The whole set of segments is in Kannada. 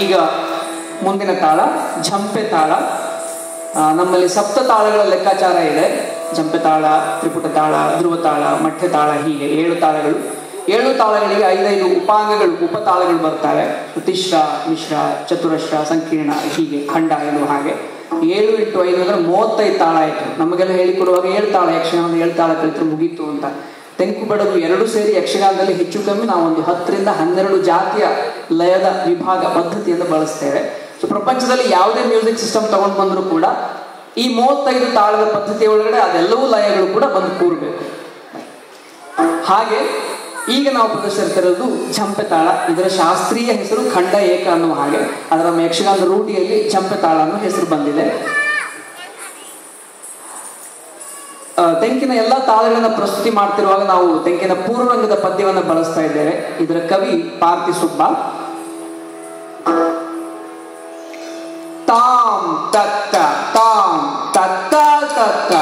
ಈಗ ಮುಂದಿನ ತಾಳ ಝಂಪೆ ತಾಳ ಆ, ನಮ್ಮಲ್ಲಿ ಸಪ್ತ ತಾಳಗಳ ಲೆಕ್ಕಾಚಾರ ಇದೆ ಜಂಪೆ ತಾಳ ತ್ರಿಪುಟ ತಾಳ ಧ್ರುವ ತಾಳ ಮಠ್ಯ ತಾಳ ಹೀಗೆ ಏಳು ತಾಳಗಳು ಏಳು ತಾಳಗಳಿಗೆ ಐದೈದು ಉಪಾಂಗಗಳು ಉಪತಾಳಗಳು ಬರ್ತವೆ ತಿಶ್ರ ಮಿಶ್ರ ಚತುರಶ್ರ ಸಂಕೀರ್ಣ ಹೀಗೆ ಖಂಡ ಎನ್ನುವ ಹಾಗೆ ಏಳು ಇಂಟು ಐದು ಅಂದ್ರೆ ಮೂವತ್ತೈದು ತಾಳ ಆಯಿತು ನಮಗೆಲ್ಲ ಹೇಳಿಕೊಡುವಾಗ ಏಳು ತಾಳ ಯಕ್ಷಗಾನದ ಏಳು ತಾಳ ಕಲಿತರೆ ಮುಗೀತು ಅಂತ ತೆಂಕು ಬಡಗು ಎರಡು ಸೇರಿ ಯಕ್ಷಗಾನದಲ್ಲಿ ಹೆಚ್ಚು ಕಮ್ಮಿ ನಾವು ಒಂದು ಹತ್ತರಿಂದ ಹನ್ನೆರಡು ಜಾತಿಯ ಲಯದ ವಿಭಾಗ ಪದ್ಧತಿಯನ್ನು ಬಳಸ್ತೇವೆ ಸೊ ಪ್ರಪಂಚದಲ್ಲಿ ಯಾವುದೇ ಮ್ಯೂಸಿಕ್ ಸಿಸ್ಟಮ್ ತಗೊಂಡು ಬಂದರೂ ಕೂಡ ಈ ಮೂವತ್ತೈದು ತಾಳದ ಪದ್ಧತಿ ಒಳಗಡೆ ಅದೆಲ್ಲವೂ ಲಯಗಳು ಕೂಡ ಬಂದು ಕೂರಬೇಕು ಹಾಗೆ ಈಗ ನಾವು ಪ್ರದರ್ಶಿಸ್ತಿರೋದು ಝಂಪೆ ತಾಳ ಇದರ ಶಾಸ್ತ್ರೀಯ ಹೆಸರು ಖಂಡ ಏಕ ಅನ್ನುವ ಹಾಗೆ ಅದರ ನಮ್ಮ ಯಕ್ಷಗಾನದ ರೂಢಿಯಲ್ಲಿ ಝಂಪೆ ತಾಳ ಅನ್ನೋ ಹೆಸರು ಬಂದಿದೆ ಆ, ತೆಂಕಿನ ಎಲ್ಲಾ ತಾಳಗಳನ್ನ ಪ್ರಸ್ತುತಿ ಮಾಡ್ತಿರುವಾಗ ನಾವು ತೆಂಕಿನ ಪೂರ್ವರಂಗದ ಪದ್ಯವನ್ನ ಬಳಸ್ತಾ ಇದ್ದೇವೆ ಇದರ ಕವಿ ಪಾರ್ತಿ ಸುಬ್ಬ ತಾಂ ತತ್ತ ತಾಂ ತತ್ತ ತತ್ತ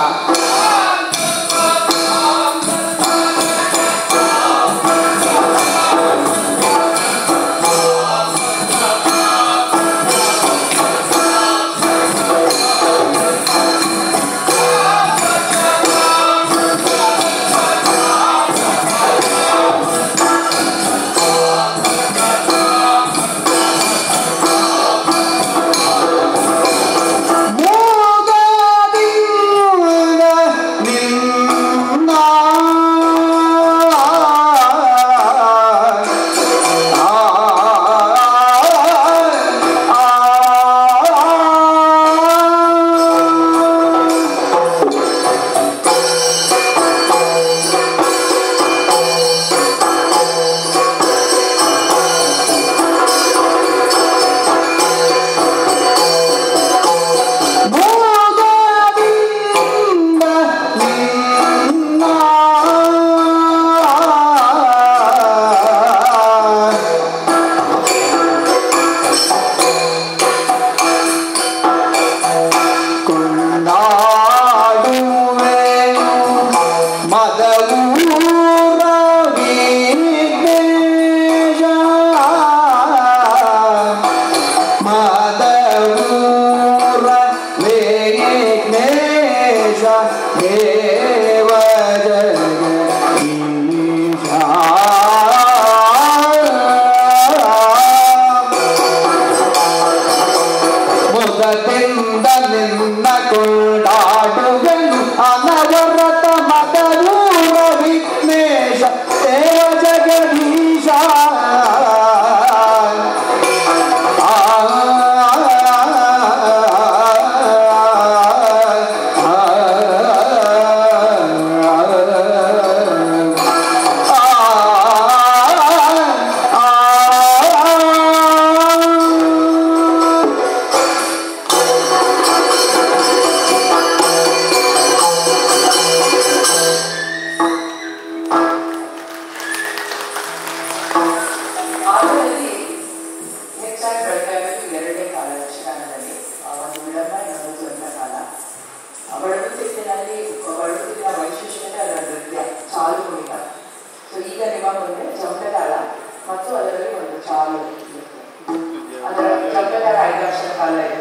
ಮುದದಿಂದ ನಿನ್ನ ಕೊಂಡಾಡುವೆನು ಅನವರತ ಮದರೂರ ವಿಘ್ನೇಶ ದೇವ ಜಗದೀಶ ಆ, ಆಟದಲ್ಲಿ ಹೆಚ್ಚಾಗಿ ಬಳಕೆ ಆಗೋದು ಎರಡನೇ ಕಾಲ ಯಕ್ಷಗಾನದಲ್ಲಿ ಆ, ಒಂದು ವಿಳಂಬ ಇನ್ನೊಂದು ದ್ವಂದ್ವ ಕಾಲ ಆ, ಬಡಗುತಿಟ್ಟಿನಲ್ಲಿ ಬಡಗುತಿಟ್ಟಿನ ವೈಶಿಷ್ಟ್ಯತೆ ಅದರ ನೃತ್ಯ ಚಾಲು ಕುಣಿತ ಸೊ ಈಗ ನಿಮ್ಮ ಮುಂದೆ ಜಂಪೆತಾಳ ಮತ್ತು ಅದರಲ್ಲಿ ಒಂದು ಚಾಲು ನೃತ್ಯ. ಅದರ ಜಂಪೆತಾಳ ಐದು ವರ್ಷದ ಕಾಲ ಇದೆ